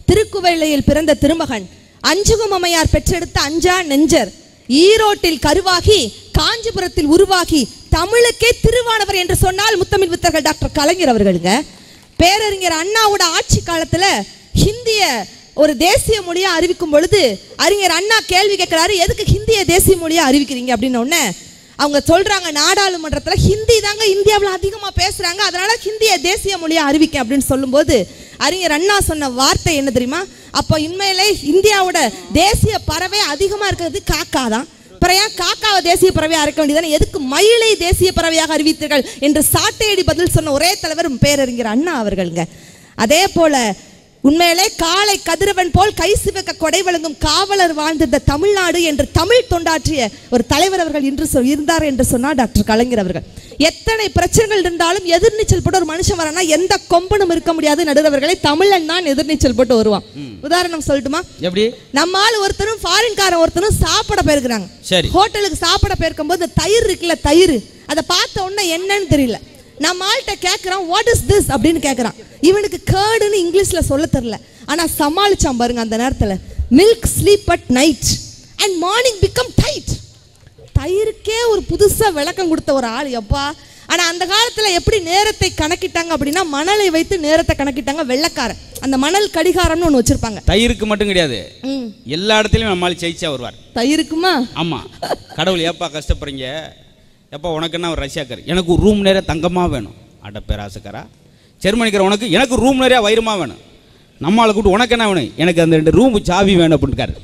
திருக்குவளையில் பிறந்த திருமகன் அஞ்சுகம் அம்மையார் பெற்றெடுத்த அஞ்சா நெஞ்சர் ஈரோட்டில் கருவாகி காஞ்சிபுரத்தில் உருவாகி தமிழுக்கே திருவானவர் என்று சொன்னால் முத்தமிழ் வித்தர்கள் டாக்டர் கலைஞர் அவர்களுங்க பேரறிஞர் அண்ணாவோட ஆட்சி காலத்துல ஹிந்திய ஒரு தேசிய மொழியா அறிவிக்கும் பொழுது அறிஞர் அண்ணா கேள்வி கேட்கிறாரு எதுக்கு ஹிந்திய தேசிய மொழியா அறிவிக்கிறீங்க அப்படின்னு உடனே அவங்க சொல்றாங்க நாடாளுமன்றத்துல ஹிந்தி தாங்க இந்தியாவுல அதிகமா பேசுறாங்க அதனால ஹிந்திய தேசிய மொழியா அறிவிக்க அப்படின்னு சொல்லும்போது அறிஞர் அண்ணா சொன்ன வார்த்தை என்ன தெரியுமா அப்போ உண்மையிலே இந்தியாவோட தேசிய பறவை அதிகமா இருக்கிறது காக்கா தான் அப்புறம் ஏன் காக்காவை தேசிய பறவையா இருக்க வேண்டியதானே எதுக்கு மயிலை தேசிய பறவையாக அறிவித்தீர்கள் என்று சாட்டையடி பதில் சொன்ன ஒரே தலைவர் பேரறிஞர் அண்ணா அவர்களுங்க அதே போல உண்மையிலே காலை கதிரவன் போல் கை சிவக்க கொடை வழங்கும் காவலர் வாழ்ந்திருந்த தமிழ்நாடு என்று தமிழ் தொண்டாற்றிய ஒரு தலைவர் அவர்கள் இன்று சொல் இருந்தார் என்று சொன்னார் டாக்டர் கலைஞர் அவர்கள் எத்தனை பிரச்சனைகள் இருந்தாலும் எதிர்நீச்சல் போட்டு ஒரு மனுஷன் வரானா எந்த கொம்பனும் இருக்க முடியாது நடுவர்களை தமிழன் தான் எதிர்நீச்சல் போட்டு வருவான் உதாரணம் சொல்லட்டுமா எப்படி நம்ம ஆள் ஒருத்தரும் ஃபாரின்காரன் ஒருத்தரும் சாப்பிட போயிருக்கிறாங்க சரி. ஹோட்டலுக்கு சாப்பிட போயிருக்கும் போது தயிர் இருக்குல்ல தயிர் அதை பார்த்த உடனே என்னன்னு தெரியல நம்ம ஆள்கிட்ட கேட்குறான் வாட் இஸ் திஸ் அப்படின்னு கேட்குறான் இவனுக்கு கேர்டுன்னு இங்கிலீஷ்ல சொல்ல தெரியல ஆனா சமாளிச்சான் பாருங்க அந்த நேரத்துல milk sleep at night and morning become tight தயிருக்கே ஒரு புதுசா விளக்கம் கொடுத்த ஒரு ஆள் எப்பா ஆனா அந்த காலத்துல எப்படி நேரத்தை கணக்கிட்டாங்க அப்படின்னா மணலை வைத்து நேரத்தை கணக்கிட்டாங்க வெள்ளைக்காரன் அந்த மணல் கடிகாரம்னு ஒன்று வச்சிருப்பாங்க தயிருக்கு மட்டும் கிடையாது ம் எல்லா இடத்துலையும் நம்மளால ஜெயிச்சா வருவார் தயிருக்குமா ஆமா கடவுள் ஏப்பா கஷ்டப்படுறீங்க எப்பா உனக்கு என்ன ஒரு ரஷ்யாக்கார் எனக்கு ஒரு ரூம் நிறைய தங்கமாக வேணும் அட பேராசக்காரா ஜெர்மனிக்கிற உனக்கு எனக்கு ரூம் நிறைய வைரமா வேணும் நம்மளை கூப்பிட்டு உனக்கு என்ன வேணும் எனக்கு அந்த ரெண்டு ரூம் சாவி வேணும் அப்படின்னுக்காரு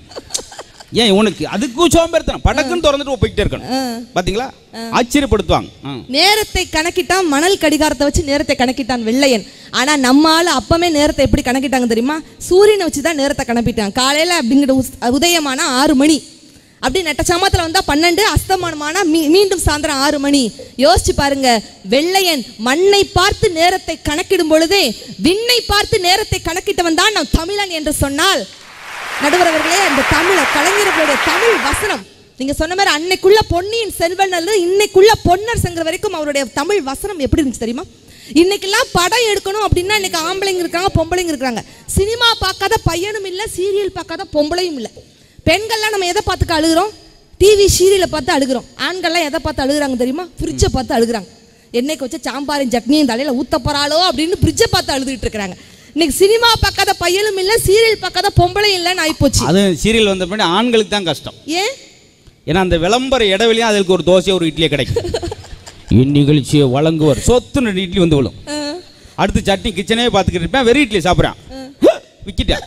ஏன் உனக்கு அதுக்கும் சோம்பேறித்தனம் படக்குன்னு திறந்துட்டு போய்கிட்டே இருக்கணும் பாத்தீங்களா ஆச்சரியப்படுத்துவாங்க ஆ. நேரத்தை கணக்கிட்டான் மணல் கடிகாரத்தை வச்சு நேரத்தை கணக்கிட்டான் வெள்ளையன் ஆனா நம்ம ஆளு அப்பமே நேரத்தை எப்படி கணக்கிட்டாங்க தெரியுமா சூரியனை வச்சு தான் நேரத்தை கணக்கிட்டாங்க காலையில அப்படிங்கிற உஸ்- உதயமானா ஆறு மணி அப்படி நெட்ட சமத்துல வந்தா பன்னெண்டு அஸ்தமானமானா மீ- மீண்டும் சாயந்தரம் ஆறு மணி யோசிச்சு பாருங்க வெள்ளையன் மண்ணை பார்த்து நேரத்தை கணக்கிடும் பொழுதே விண்ணை பார்த்து நேரத்தை கணக்கிட்டவன் தான் நம் தமிழன் என்று சொன்னால் நடுவர் அவர்களே அந்த தமிழ கலைஞர்களுடைய தமிழ் வசனம் நீங்க சொன்ன மாதிரி அன்னைக்குள்ள பொன்னியின் செல்வன் அல்லது இன்னைக்குள்ள பொன்னர் செங்கிற வரைக்கும் அவருடைய தமிழ் வசனம் எப்படி இருந்துச்சு தெரியுமா இன்னைக்கெல்லாம் படம் எடுக்கணும் அப்படின்னா இன்னைக்கு ஆம்பளைங்க இருக்காங்க பொம்பளைங்க இருக்காங்க சினிமா பார்க்காத பையனும் இல்லை சீரியல் பார்க்காத பொம்பளையும் இல்லை பெண்கள்லாம் நம்ம எதை பார்த்துக்க அழுகுறோம் டிவி சீரியலை பார்த்து அழுகுறோம் ஆண்கள்லாம் எதை பார்த்து அழுகுறாங்க தெரியுமா ஃப்ரிட்ஜை பார்த்து அழுகுறாங்க என்னைக்கு வச்ச சாம்பாரின் சட்னியும் தலையில ஊத்த போறாளோ அப்படின்னு ஃப்ரிட்ஜை பார்த்து அழுதுகிட்டு இருக்கிறாங்க இன்னைக்கு சினிமா பார்க்காத பையனும் இல்லை சீரியல் பார்க்காத பொம்பளையும் இல்லைன்னு ஆயிப்போச்சு அது சீரியல் வந்த பின்னாடி ஆண்களுக்கு தான் கஷ்டம் ஏன் ஏன்னா அந்த விளம்பர இடைவெளியும் அதுக்கு ஒரு தோசை ஒரு இட்லியே கிடைக்கும் இந்நிகழ்ச்சியை வழங்குவர் சொத்து ரெண்டு இட்லி வந்து விழும் அடுத்து சட்னி கிச்சனே பார்த்துக்கிட்டு இருப்பேன் வெறும் இட்லி சாப்பிட்றேன் விக்கிட்டேன்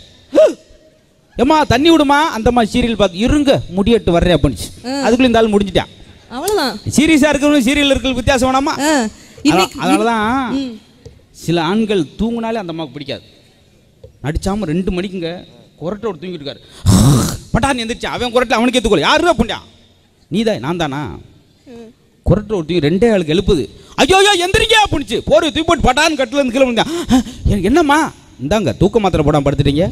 ஏம்மா தண்ணி விடுமா அந்த மாதிரி சீரியல் பார்த்து இருங்க முடியட்டு வர்றேன் அப்படின்னுச்சு அதுக்குள்ள இந்த ஆள் முடிஞ்சிட்டான் அவ்வளவுதான் சீரியஸாக இருக்கிறவங்க சீரியல் இருக்கிற வித்தியாசம் வேணாமா ஆ, இன்னைக்கு அதனால தான் சில ஆண்கள் தூங்குனாலே அந்த அம்மாவுக்கு பிடிக்காது நடிச்சாம ரெண்டு மணிக்குங்க குரட்டை ஒரு தூங்கிட்டு இருக்காரு பட்டான்னு எந்திரிச்சு அவன் குரட்டை அவனுக்கு எத்துக்கொள்ள யாருதான் புண்டான் நீதான் நான் தானா குரட்டை ஒரு தூக்கி ரெண்டே ஆளுக்கு எழுப்புது ஐயோ ஐயோ எந்திரிங்க அப்படிச்சு போர் தூக்கி போட்டு பட்டான்னு கட்டில இருந்து கீழே விழுந்தான். எனக்கு என்னம்மா இந்தாங்க தூக்க மாத்திரை போடாம படுத்துட்டீங்க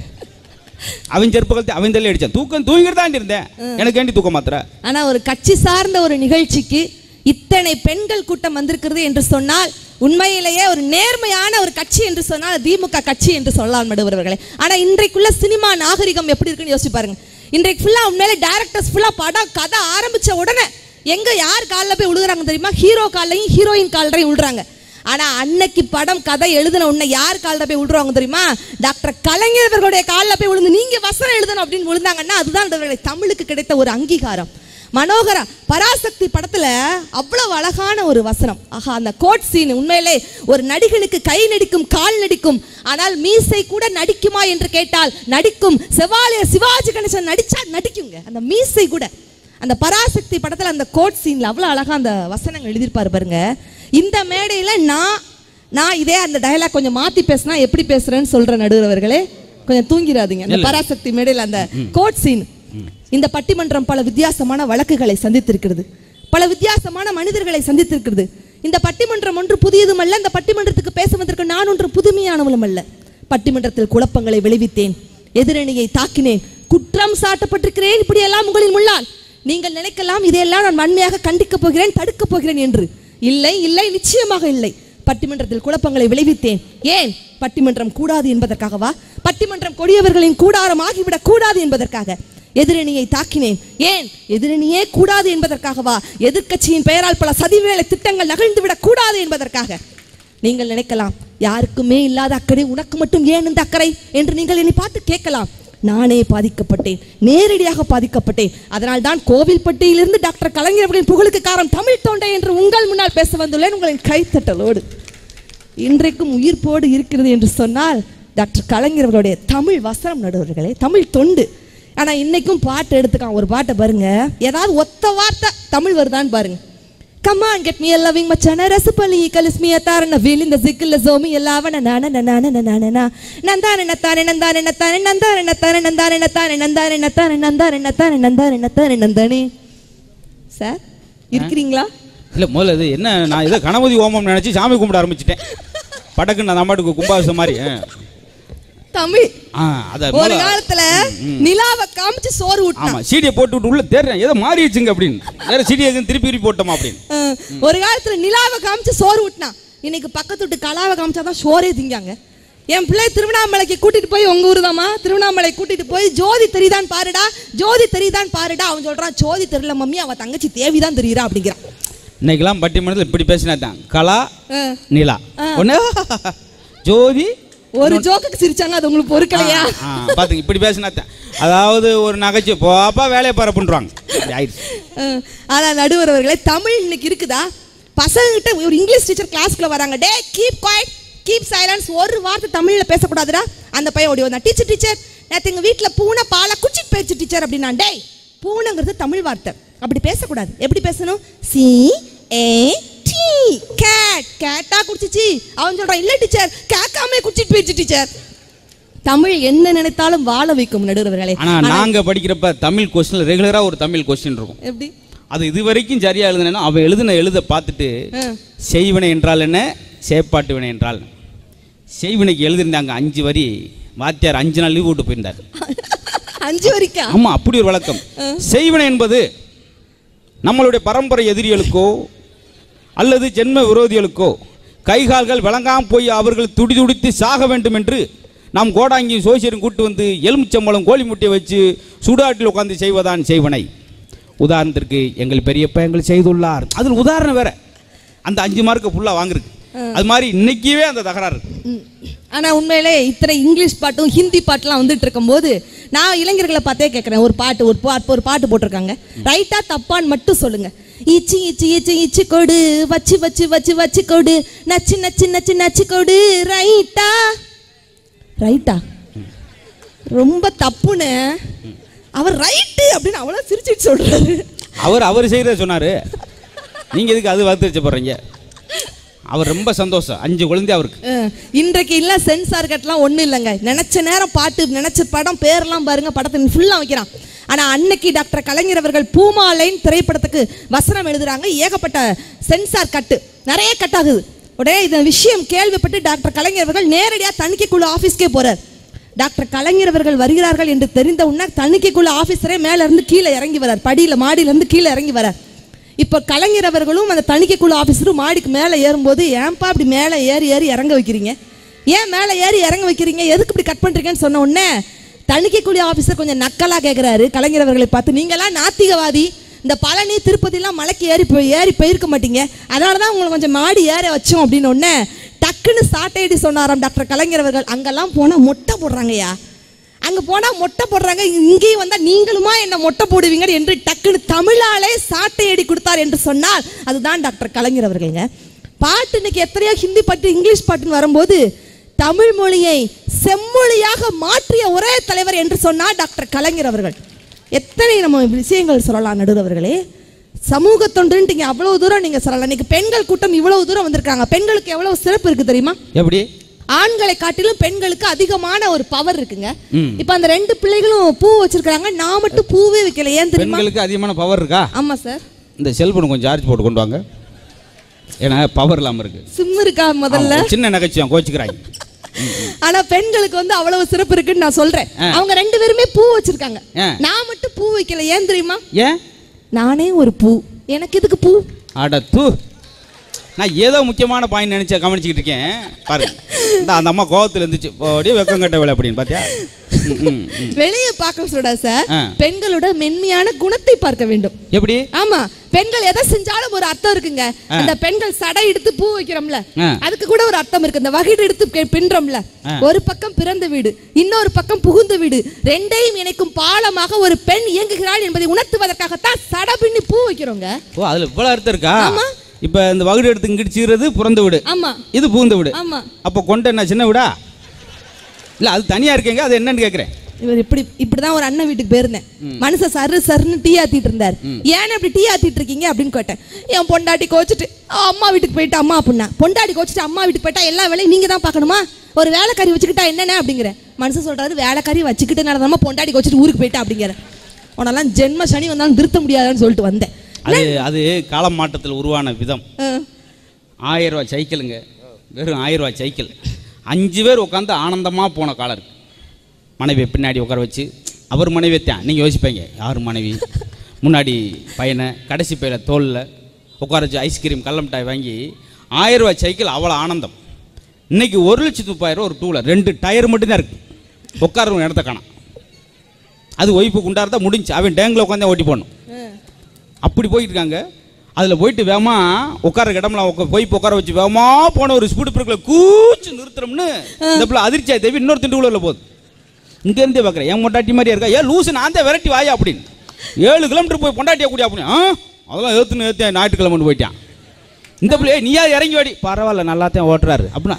அவன் செருப்பு கழுத்து அவன் தள்ளி அடிச்சான் தூக்கம் தூங்கிட்டு தான் இருந்தேன் எனக்கு ஏண்டி தூக்க மாத்திரை ஆனா ஒரு கட்சி சார்ந்த ஒரு நிகழ்ச்சிக்கு இத்தனை பெண்கள் கூட்டம் வந்திருக்கிறது என்று சொன்னால் உண்மையிலேயே ஒரு நேர்மையான ஒரு கட்சி என்று சொன்னால் அது திமுக கட்சி என்று சொல்லலாம் நடுவர்களே ஆனா இன்றைக்குள்ள சினிமா நாகரிகம் எப்படி இருக்குன்னு யோசிச்சு பாருங்க இன்றைக்கு ஃபுல்லா உண்மையிலே டேரக்டர்ஸ் ஃபுல்லா படம் கதை ஆரம்பிச்ச உடனே எங்க யார் காலில் போய் விழுகுறாங்க தெரியுமா ஹீரோ காலையும் ஹீரோயின் காலையும் விழுறாங்க ஆனா அன்னைக்கு படம் கதை எழுதின உடனே யார் காலில் போய் விழுறாங்க தெரியுமா டாக்டர் கலைஞர் அவர்களுடைய காலில் போய் விழுந்து நீங்க வசனம் எழுதணும் அப்படின்னு விழுந்தாங்கன்னா அதுதான் நடுவர்களே தமிழுக்கு கிடைத்த ஒரு அங்கீகாரம் மனோகரா பராசக்தி படத்துல அவ்வளவு அழகான ஒரு வசனம் ஆஹா அந்த கோட் சீன் உண்மையிலே ஒரு நடிகனுக்கு கை நடிக்கும் கால் நடிக்கும் ஆனால் மீசை கூட நடிக்குமா என்று கேட்டால் நடிக்கும் செவாலிய சிவாஜி கணேசன் நடிச்சா நடிக்குங்க அந்த மீசை கூட அந்த பராசக்தி படத்துல அந்த கோட் சீன்ல அவ்வளவு அழகா அந்த வசனங்கள் எழுதியிருப்பாரு பாருங்க இந்த மேடையில நான் நான் இதே அந்த டயலாக் கொஞ்சம் மாத்தி பேசினா எப்படி பேசுறேன்னு சொல்ற நடுவர்களே கொஞ்சம் தூங்கிடாதீங்க அந்த பராசக்தி மேடையில அந்த கோட் சீன் இந்த பட்டிமன்றம் பல வித்தியாசமான வழக்குகளை சந்தித்திருக்கிறது பல வித்தியாசமான மனிதர்களை சந்தித்திருக்கிறது இந்த பட்டிமன்றம் ஒன்று புதியதும் அல்ல இந்த பட்டிமன்றத்துக்கு பேச வந்திருக்க நான் ஒன்று புதுமையானவளும் அல்ல பட்டிமன்றத்தில் குழப்பங்களை விளைவித்தேன் எதிரணியை தாக்கினேன் குற்றம் சாட்டப்பட்டிருக்கிறேன் இப்படியெல்லாம் உங்களின் முள்ளால் நீங்கள் நினைக்கலாம் இதையெல்லாம் நான் வன்மையாக கண்டிக்கப் போகிறேன் தடுக்கப் போகிறேன் என்று இல்லை இல்லை நிச்சயமாக இல்லை பட்டிமன்றத்தில் குழப்பங்களை விளைவித்தேன் ஏன் பட்டிமன்றம் கூடாது என்பதற்காகவா பட்டிமன்றம் கொடியவர்களின் கூடாரம் ஆகிவிடக் கூடாது என்பதற்காக எதிரணியை தாக்கினேன் ஏன் எதிரணியே கூடாது என்பதற்காகவா எதிர்க்கட்சியின் பெயரால் பல சதிவேலை திட்டங்கள் நகழ்ந்து விடக் கூடாது என்பதற்காக நீங்கள் நினைக்கலாம் யாருக்குமே இல்லாத அக்கறை உனக்கு மட்டும் ஏன் இந்த அக்கறை என்று நீங்கள் என்னை பார்த்து கேட்கலாம் நானே பாதிக்கப்பட்டேன் நேரடியாக பாதிக்கப்பட்டேன் அதனால் தான் கோவில்பட்டியிலிருந்து டாக்டர் கலைஞர் அவர்களின் புகழுக்கு காரணம் தமிழ் தொண்டை என்று உங்கள் முன்னால் பேச வந்துள்ளேன் உங்களின் கைத்தட்டலோடு இன்றைக்கும் உயிர்ப்போடு இருக்கிறது என்று சொன்னால் டாக்டர் கலைஞர் அவர்களுடைய தமிழ் வசனம் நடுவர்களே தமிழ் தொண்டு ஆனா இன்னைக்கும் பாட்டு எடுத்துக்கான் ஒரு பாட்டை பாருங்க ஏதாவது ஒத்த வார்த்தை தமிழ் வருதான்னு பாருங்க கமான் கெட் மீ லவ்விங் மச்சான ரசப்பள்ளி கலிஸ் மீ அத்தாரன வீல் இந்த சிக்கில் ஜோமி எல்லாவன நான நான நான நந்தான நத்தானே நந்தானே நத்தானே நந்தானே நத்தானே நந்தானே நத்தானே நந்தானே நத்தானே நந்தானே நத்தானே நந்தானே நத்தானே நந்தானே சார் இருக்கிறீங்களா இல்லை முதல்ல இது என்ன நான் ஏதோ கணபதி ஓமம் நினச்சி சாமி கும்பிட ஆரம்பிச்சிட்டேன் படக்குன்னு நான் அம்மாட்டுக்கு கும்பாபிஷம் மாதிரி ஆ. தமிழ் ஆ அதை ஒரு முதல்ல- காலத்துல நிலாவை காமிச்சு சோறு ஊட்டினான் ஆமாம் சீடியை போட்டு விட்டு உள்ள தேடுறேன் ஏதோ மாறிடுச்சுங்க அப்படின்னு வேற சீடியை திருப்பி திருப்பி போட்டோமா அப்படின்னு அஹ், ஒரு காலத்துல நிலாவை காமிச்சு சோறு ஊட்டினான் இன்னைக்கு பக்கத்து வீட்டு கலாவை காமிச்சாதான் சோறே திங்காங்க என் பிள்ளை திருவண்ணாமலைக்கு கூட்டிட்டு போய் உங்க ஊருதாம்மா திருவண்ணாமலை கூட்டிட்டு போய் ஜோதி தெரியுதான் பாருடா ஜோதி தெரியுதான் பாருடா அவன் சொல்றான் ஜோதி தெரியல மம்மி அவ தங்கச்சி தேவிதான் தெரியுறா அப்படிங்கிறான் இன்னைக்கெல்லாம் பட்டிமன்றத்தில் இப்படி பேசினா தான் கலா அஹ், நிலா ஒன்று ஜோதி ஒரு ஜோக்குக்கு சிரிச்சாங்க அது உங்களுக்கு பொறுக்கலையா ஆ பார்த்துங்க இப்படி பேசினா தான் அதாவது ஒரு நகைச்சு போப்பா வேலையை பரப்புன்றாங்க அப்படி ஆயிடுச்சு அஹ், ஆனா நடுவர் அவர்களே தமிழ் இன்னைக்கு இருக்குதா பசங்கிட்ட ஒரு இங்கிலீஷ் டீச்சர் கிளாஸ்க்குள்ள வராங்க டே கீப் குவாய்ட் கீப் சைலன்ஸ் ஒரு வார்த்தை தமிழ்ல பேசக்கூடாதுடா அந்த பையன் ஓடி வந்தான் டீச்சர் டீச்சர் நேற்று எங்க வீட்ல பூனை பாலை குச்சிட்டு போயிடுச்சு டீச்சர் அப்படின்னா டேய் பூனைங்கிறது தமிழ் வார்த்தை அப்படி பேசக்கூடாது எப்படி பேசணும் சி ஏ டி கேட் கேட்டா குடிச்சிச்சு அவன் சொல்றான் இல்ல டீச்சர் கேட்காம குடிச்சிட்டு போயிடுச்சு டீச்சர் தமிழ் என்ன நினைத்தாலும் வாழ வைக்கும் நடுவர்களே ஆனா நாங்க படிக்கிறப்ப தமிழ் கொஸ்டின்ல ரெகுலரா ஒரு தமிழ் கொஸ்டின் இருக்கும் எப்படி அது இது வரைக்கும் சரியா எழுதுனா அவன் எழுதின எழுத பார்த்துட்டு ஆ. செய்வினை என்றால் என்ன சேப்பாட்டு வினை என்றால் என்ன? செய்வினைக்கு எழுதியிருந்தாங்க அஞ்சு வரி வாத்தியார் அஞ்சு நாள் லீவ் விட்டு போயிருந்தார் அஞ்சு வரைக்கும் ஆமா அப்படி ஒரு வழக்கம் செய்வினை என்பது நம்மளுடைய பரம்பரை எதிரிகளுக்கோ அல்லது ஜென்ம விரோதிகளுக்கோ கைகால்கள் விளங்காம போய் அவர்கள் துடி துடித்து சாக வேண்டும் என்று நாம் கோடாங்கி சோசியரும் கூட்டு வந்து எலுமிச்சம்பழம் கோழி முட்டையை வச்சு சுடாட்டில் உட்கார்ந்து செய்வதான் செய்வனை உதாரணத்திற்கு எங்கள் பெரியப்பா எங்கள் செய்துள்ளார் அதில் உதாரணம் வேற அந்த அஞ்சு மார்க்கு ஃபுல்லாக வாங்குறது அது மாதிரி இன்னைக்கவே அந்த தகராறு இருக்கு ம். ஆனா உண்மையிலே இத்தனை இங்கிலீஷ் பாட்டும் ஹிந்தி பாட்டுலாம் வந்துட்டு இருக்கும்போது நான் இளைஞர்களை பார்த்தே கேட்குறேன் ஒரு பாட்டு ஒரு பாட்டு ஒரு பாட்டு போட்டிருக்காங்க ரைட்டா தப்பான்னு மட்டும் சொல்லுங்க இச்சி இச்சி இச்சி இச்சி கொடு வச்சு வச்சு வச்சு வச்சு கொடு நச்சு நச்சு நச்சு நச்சு கொடு ரைட்டா ரைட்டா ரொம்ப தப்புன்னு அவர் ரைட்டு அப்படின்னு அவ்வளோ சிரிச்சிட்டு சொல்றாரு அவர் அவர் செய்கிறத சொன்னார் நீங்கள் எதுக்கு அது வளர்த்து போடுறீங்க அவர் ரொம்ப சந்தோஷம் அஞ்சு குழந்தை அவருக்கு அஹ், இன்றைக்கு இல்ல சென்சார் கட்லாம் ஒண்ணும் இல்லைங்க நினைச்ச நேரம் பாட்டு நினைச்ச படம் பேரெல்லாம் பாருங்க படத்தை ஃபுல்லா வைக்கிறான் ஆனா அன்னைக்கு டாக்டர் கலைஞர் அவர்கள் பூமாலைன் திரைப்படத்துக்கு வசனம் எழுதுறாங்க ஏகப்பட்ட சென்சார் கட்டு நிறைய கட் ஆகுது உடனே இந்த விஷயம் கேள்விப்பட்டு டாக்டர் கலைஞர் அவர்கள் நேரடியாக தணிக்கைக்குழு ஆஃபீஸ்க்கே போறார் டாக்டர் கலைஞர் அவர்கள் வருகிறார்கள் என்று தெரிந்த உடனே தணிக்கைக்குழு ஆஃபீஸரே மேல இருந்து கீழே இறங்கி வரார் படியில மாடியில இருந்து கீழே இறங்கி வரார் இப்போ கலைஞர் அவர்களும் அந்த தணிக்கைக்குழு ஆஃபீஸரும் மாடிக்கு மேலே ஏறும்போது ஏன்பா இப்படி மேலே ஏறி ஏறி இறங்க வைக்கிறீங்க ஏன் மேலே ஏறி இறங்க வைக்கிறீங்க எதுக்கு இப்படி கட் பண்ணுறீங்கன்னு சொன்ன உடனே தணிக்கைக்குழு ஆஃபீஸர் கொஞ்சம் நக்கலாக கேட்குறாரு கலைஞர் அவர்களை பார்த்து நீங்களாம் நாத்திகவாதி இந்த பழனி திருப்பதிலாம் மலைக்கு ஏறி போய் ஏறி போயிருக்க மாட்டீங்க அதனால தான் உங்களை கொஞ்சம் மாடி ஏற வச்சோம் அப்படின்னு உடனே டக்குன்னு சாட்டையடி சொன்னாராம் டாக்டர் கலைஞர் அவர்கள் அங்கெல்லாம் போனால் மொட்டை போடுறாங்கய்யா அங்க போனா மொட்டை போடுறாங்க இங்கேயும் வந்தா நீங்களுமா என்ன மொட்டை போடுவீங்க என்று டக்குன்னு தமிழாலே சாட்டையடி கொடுத்தார் என்று சொன்னால் அதுதான் டாக்டர் கலைஞர் அவர்கள்ங்க பாட்டு இன்னைக்கு எத்தனையோ ஹிந்தி பாட்டு இங்கிலீஷ் பாட்டுன்னு வரும்போது தமிழ் மொழியை செம்மொழியாக மாற்றிய ஒரே தலைவர் என்று சொன்னார் டாக்டர் கலைஞர் அவர்கள் எத்தனை நம்ம விஷயங்கள் சொல்லலாம் நடுவர் அவர்களே சமூக தொண்டுன்ட்டு அவ்வளவு தூரம் நீங்க சொல்லலாம் இன்னைக்கு பெண்கள் கூட்டம் இவ்வளவு தூரம் வந்திருக்காங்க பெண்களுக்கு எவ்வளவு சிறப்பு இருக்கு தெரியுமா எப்படி ஆண்களை காட்டிலும் பெண்களுக்கு அதிகமான ஒரு பவர் இருக்குங்க ம். இப்ப அந்த ரெண்டு பிள்ளைகளும் பூ வச்சிருக்காங்க நான் மட்டும் பூவே வைக்கல ஏன் தெரியுமா பெண்களுக்கு அதிகமான பவர் இருக்கா ஆமா சார் இந்த செல்போன் கொஞ்சம் சார்ஜ் போட்டு கொண்டு வாங்க ஏன்னா பவர் இல்லாமல் இருக்கு சிம் இருக்கா முதல்ல ஆமா, சின்ன நகைச்சுவான் கோச்சுக்கிறாங்க ஆனா பெண்களுக்கு வந்து அவ்வளவு சிறப்பு இருக்குன்னு நான் சொல்றேன் ஆ. அவங்க ரெண்டு பேருமே பூ வச்சிருக்காங்க ஆ. நான் மட்டும் பூ வைக்கல ஏன் தெரியுமா ஏன் நானே ஒரு பூ எனக்கு எதுக்கு பூ அட தூ நான் ஏதோ முக்கியமான பாயிண்ட் நினைச்ச கவனிச்சுக்கிட்டு இருக்கேன் பாருங்க இந்த அந்த அம்மா கோவத்துல இருந்துச்சு அப்படியே வெக்கம் கட்ட வேலை அப்படின்னு பாத்தியா ம், ம், ம். வெளியே பார்க்க சொல்றா சார் ஆ. பெண்களோட மென்மையான குணத்தை பார்க்க வேண்டும் எப்படி ஆமா பெண்கள் எதை செஞ்சாலும் ஒரு அர்த்தம் இருக்குங்க ஆ. அந்த பெண்கள் சடை எடுத்து பூ வைக்கிறோம்ல ஆ. அதுக்கு கூட ஒரு அர்த்தம் இருக்கு இந்த வகிடு எடுத்து பெ- பின்றோம்ல ஆ. ஒரு பக்கம் பிறந்த வீடு இன்னொரு பக்கம் புகுந்த வீடு ரெண்டையும் இணைக்கும் பாலமாக ஒரு பெண் இயங்குகிறாள் என்பதை உணர்த்துவதற்காகத்தான் சடை பின்னி பூ வைக்கிறோங்க ஓ அதுல இவ்வளவு அர்த்தம் இருக்கா ஆமா. இப்ப இந்த வகுடு எடுத்து இங்கிட்டு சீறது பிறந்த வீடு ஆமா இது பூந்த வீடு ஆமா அப்போ கொண்ட என்ன சின்ன வீடா இல்ல அது தனியா இருக்கேங்க அது என்னன்னு கேக்குறேன் இவர் இப்படி இப்படிதான் ஒரு அண்ணன் வீட்டுக்கு போயிருந்தேன் மனுஷன் சரு சருன்னு டீ ஆத்திட்டு இருந்தார் ஏன் இப்படி டீ ஆத்திட்டு இருக்கீங்க அப்படின்னு கேட்டேன் என் பொண்டாட்டி கோச்சிட்டு அம்மா வீட்டுக்கு போயிட்டு அம்மா அப்படின்னா பொண்டாட்டி கோச்சிட்டு அம்மா வீட்டுக்கு போயிட்டா எல்லா வேலையும் நீங்க தான் பார்க்கணுமா ஒரு வேலைக்காரி வச்சுக்கிட்டா என்னென்ன அப்படிங்கிற மனுஷன் சொல்றாரு வேலைக்காரி வச்சுக்கிட்டு நடந்தாம பொண்டாட்டி கோச்சிட்டு ஊருக்கு போயிட்டா அப்படிங்கிற உனெல்லாம் ஜென்ம சனி வந்தாலும் திருத்த முடியாதுன்னு சொல்லிட்டு வந்தேன் அது அது காலம் மாற்றத்தில் உருவான விதம் ஆ. ஆயிரம் ரூபாய் சைக்கிளுங்க வெறும் ஆயிரம் ரூபாய் சைக்கிள் அஞ்சு பேர் உட்காந்து ஆனந்தமாக போன காலம் இருக்கு மனைவியை பின்னாடி உட்கார வச்சு அவர் மனைவி தான் நீங்கள் யோசிப்பீங்க யார் மனைவி முன்னாடி பையனை கடைசி பையில தோலில் உட்கார வச்சு ஐஸ்கிரீம் கள்ள மிட்டாய் வாங்கி ஆயிரம் ரூபாய் சைக்கிள் அவ்வளோ ஆனந்தம் இன்னைக்கு ஒரு லட்சத்து முப்பாயிரம் ஒரு டூலர் ரெண்டு டயர் மட்டும்தான் இருக்கு உட்கார இடத்த காணோம் அது ஒய்ஃபு குண்டாரதா முடிஞ்சு அவன் டேங்கில் உட்காந்தே ஓட்டி போடணும் அப்படி போயிட்டு இருக்காங்க அதில் போயிட்டு வேகமா உட்கார இடம்லாம் உட்கா போய் உட்கார வச்சு வேகமா போன ஒரு ஸ்பீடு பிரேக்கில் கூச்சு நிறுத்துறோம்னு இந்த பிள்ளை அதிர்ச்சியா தேவி இன்னொரு திண்டுக்குள்ள போகுது இங்கேருந்தே பார்க்குறேன் என் பொண்டாட்டி மாதிரியா இருக்கா ஏன் லூசு நான் தான் விரட்டி வாயா அப்படின்னு ஏழு கிலோமீட்டர் போய் பொண்டாட்டியா கூடிய அப்படின்னு ஆ அதெல்லாம் ஏற்றுன்னு ஏற்று ஞாயிற்றுக்கிழமை போயிட்டான் இந்த பிள்ளை நீயா இறங்கி வாடி பரவாயில்ல நல்லா தான் ஓட்டுறாரு அப்படின்னா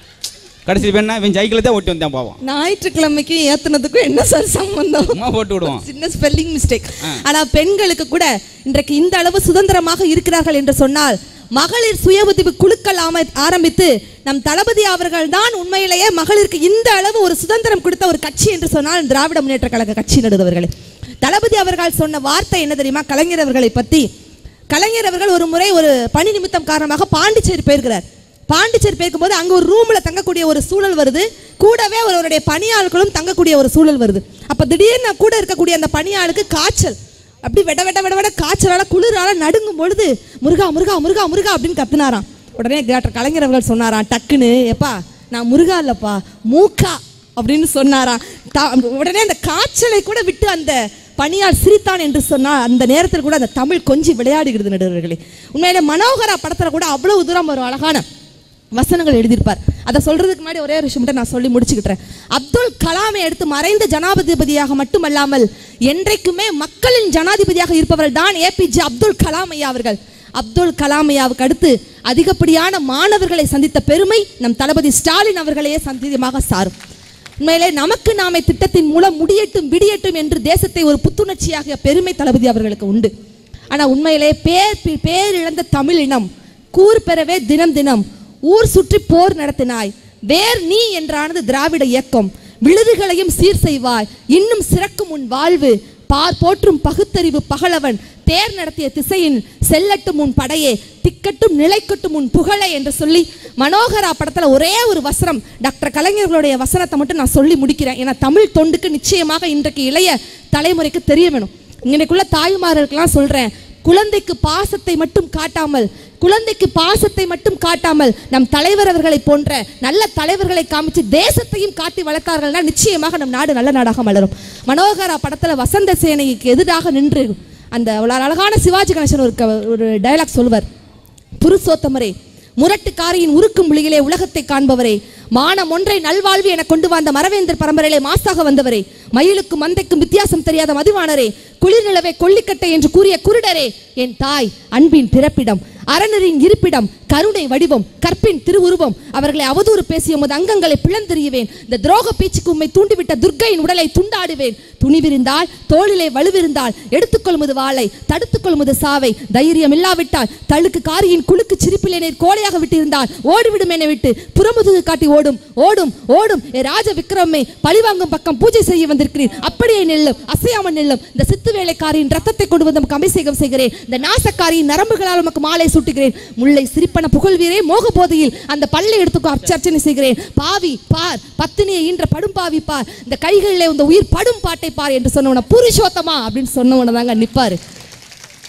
கடைசி வேணா இவன் சைக்கிளை தான் ஓட்டி வந்தேன் பாவம் ஞாயிற்றுக்கிழமைக்கும் ஏத்துனதுக்கும் என்ன சார் சம்பந்தம் அம்மா போட்டு விடுவான் சின்ன ஸ்பெல்லிங் மிஸ்டேக் ஆனா பெண்களுக்கு கூட இன்றைக்கு இந்த அளவு சுதந்திரமாக இருக்கிறார்கள் என்று சொன்னால் மகளிர் சுய உதவி குழுக்கள் ஆம- ஆரம்பித்து நம் தளபதி அவர்கள் தான் உண்மையிலேயே மகளிருக்கு இந்த அளவு ஒரு சுதந்திரம் கொடுத்த ஒரு கட்சி என்று சொன்னால் திராவிட முன்னேற்ற கழக கட்சி நடுவர்களே தளபதி அவர்கள் சொன்ன வார்த்தை என்ன தெரியுமா கலைஞர் அவர்களை பத்தி கலைஞர் அவர்கள் ஒரு முறை ஒரு பணி நிமித்தம் காரணமாக பாண்டிச்சேரி போயிருக்கிறார் பாண்டிச்சேரி போயிருக்கும்போது அங்க ஒரு ரூம்ல தங்கக்கூடிய ஒரு சூழல் வருது கூடவே அவருடைய பணியாளர்களும் தங்கக்கூடிய ஒரு சூழல் வருது அப்ப திடீர்னு கூட இருக்கக்கூடிய அந்த பணியாளுக்கு காய்ச்சல் அப்படி வெட வெட வெட வெட காய்ச்சலால குளிரால நடுங்கும் பொழுது முருகா முருகா முருகா முருகா அப்படின்னு கத்துனாராம் உடனே டாக்டர் கலைஞர் அவர்கள் சொன்னாராம் டக்குன்னு எப்பா நான் முருகா இல்லப்பா மூக்கா அப்படின்னு சொன்னாராம் தா- உடனே அந்த காய்ச்சலை கூட விட்டு அந்த பணியால் சிரித்தான் என்று சொன்னால் அந்த நேரத்தில் கூட அந்த தமிழ் கொஞ்சி விளையாடுகிறது நடுவர்களே உண்மையிலே மனோகரா படத்துல கூட அவ்வளவு தூரம் ஒரு அழகான வசனங்கள் எழுதியிருப்பார் அதை சொல்றதுக்கு முன்னாடி ஒரே ஒரு விஷயம் மட்டும் நான் சொல்லி முடிச்சுக்கிட்டேன் அப்துல் கலாமை எடுத்து மறைந்த ஜனாதிபதியாக மட்டுமல்லாமல் என்றைக்குமே மக்களின் ஜனாதிபதியாக இருப்பவர் தான் ஏபிஜே அப்துல் கலாம் ஐயா அவர்கள் அப்துல் கலாம் ஐயாவுக்கு அடுத்து அதிகப்படியான மாணவர்களை சந்தித்த பெருமை நம் தளபதி ஸ்டாலின் அவர்களையே சந்தியமாக சாரும் உண்மையிலே நமக்கு நாமே திட்டத்தின் மூலம் முடியட்டும் விடியட்டும் என்று தேசத்தை ஒரு புத்துணர்ச்சியாக பெருமை தளபதி அவர்களுக்கு உண்டு ஆனா உண்மையிலே பேர் பி- பேர் இழந்த தமிழ் இனம் கூர் பெறவே தினம் தினம் ஊர் சுற்றி போர் நடத்தினாய் வேர் நீ என்றானது திராவிட இயக்கம் விழுதுகளையும் சீர் செய்வாய் இன்னும் சிறக்கும் உன் வாழ்வு பார் போற்றும் பகுத்தறிவு பகலவன் தேர் நடத்திய திசையின் செல்லட்டும் உன் படையே திக்கட்டும் நிலைக்கட்டும் உன் புகழே என்று சொல்லி மனோகரா படத்துல ஒரே ஒரு வசனம் டாக்டர் கலைஞர்களுடைய வசனத்தை மட்டும் நான் சொல்லி முடிக்கிறேன் ஏன்னா தமிழ் தொண்டுக்கு நிச்சயமாக இன்றைக்கு இளைய தலைமுறைக்கு தெரிய வேணும் இன்னைக்குள்ள தாய்மார்களுக்கெல்லாம் சொல்றேன் குழந்தைக்கு பாசத்தை மட்டும் காட்டாமல் குழந்தைக்கு பாசத்தை மட்டும் காட்டாமல் நம் தலைவர் அவர்களை போன்ற நல்ல தலைவர்களை காமிச்சு தேசத்தையும் காட்டி வளர்த்தார்கள்னா நிச்சயமாக நம் நாடு நல்ல நாடாக மலரும் மனோகரா படத்துல வசந்த சேனைக்கு எதிராக நின்று அந்த அவ்வளவு அழகான சிவாஜி கணேசன் ஒரு க- ஒரு டயலாக் சொல்வார் புருஷோத்தமரே முரட்டுக்காரியின் உருக்கும் மொழியிலே உலகத்தை காண்பவரே மானம் ஒன்றை நல்வாழ்வு என கொண்டு வந்த மரவேந்தர் பரம்பரையிலே மாசாக வந்தவரே மயிலுக்கும் மந்தைக்கும் வித்தியாசம் தெரியாத மதிவானரே குளிர் நிலவே கொல்லிக்கட்டை என்று கூறிய குருடரே என் தாய் அன்பின் பிறப்பிடம் அரணரின் இருப்பிடம் கருணை வடிவம் கற்பின் திருவுருவம் அவர்களை அவதூறு பேசிய உமது அங்கங்களை பிளந்தெறியுவேன் இந்த துரோக பேச்சுக்கு உம்மை தூண்டிவிட்ட துர்க்கையின் உடலை துண்டாடுவேன் துணிவிருந்தால் தோளிலே வலுவிருந்தால் எடுத்துக்கொள்முது வாளை தடுத்துக்கொள்முது சாவை தைரியம் இல்லாவிட்டால் தழுக்கு காரியின் குலுக்கு சிரிப்பிலே நேர் கோலையாக விட்டிருந்தால் ஓடிவிடும் என்னை விட்டு புறமுதுகு காட்டி ஓடும் ஓடும் ஓடும் ஏ ராஜ விக்ரமே பழிவாங்கும் பக்கம் பூஜை செய்ய வந்திருக்கிறேன் அப்படியே நெல்லும் அசையாமல் நெல்லும் இந்த சித்து வேலைக்காரியின் ரத்தத்தை கொண்டு வந்து நமக்கு அபிஷேகம் செய்கிறேன் இந்த நாசக்காரியின் நரம்புகளால் உமக்கு மாலை சூட்டுகிறேன் முல்லை சிரிப்பன புகழ்வீரே மோக போதையில் அந்த பல்லை எடுத்துக்கோ அர்ச்சனை செய்கிறேன் பாவி பார் பத்தினியை ஈன்ற படும் பாவி பார் இந்த கைகளிலே இந்த உயிர் படும் பாட்டை பார் என்று சொன்னவன புருஷோத்தமா அப்படின்னு சொன்னவன தாங்க நிப்பாரு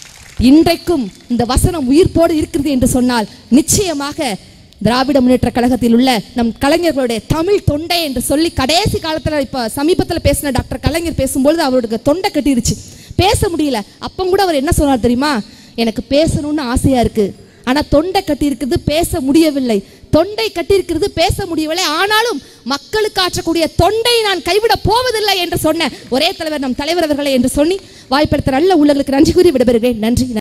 இன்றைக்கும் இந்த வசனம் உயிர்ப்போடு இருக்கிறது என்று சொன்னால் நிச்சயமாக திராவிட முன்னேற்ற கழகத்தில் உள்ள நம் கலைஞர்களுடைய தமிழ் தொண்டை என்று சொல்லி கடைசி காலத்துல இப்ப சமீபத்துல பேசின டாக்டர் கலைஞர் பேசும்பொழுது அவருக்கு தொண்டை கட்டிருச்சு பேச முடியல அப்பம் கூட அவர் என்ன சொன்னார் தெரியுமா எனக்கு பேசணும்னு ஆசையா இருக்கு ஆனா தொண்டை கட்டி இருக்குது பேச முடியவில்லை தொண்டை கட்டி இருக்கிறது பேச முடியவில்லை ஆனாலும் மக்களுக்கு ஆற்றக்கூடிய தொண்டை நான் கைவிட போவதில்லை என்று சொன்ன ஒரே தலைவர் நம் தலைவர் அவர்களே என்று சொல்லி வாய்ப்படுத்த நல்ல உள்ளங்களுக்கு நன்றி கூறி விடைபெறுகிறேன் நன்றி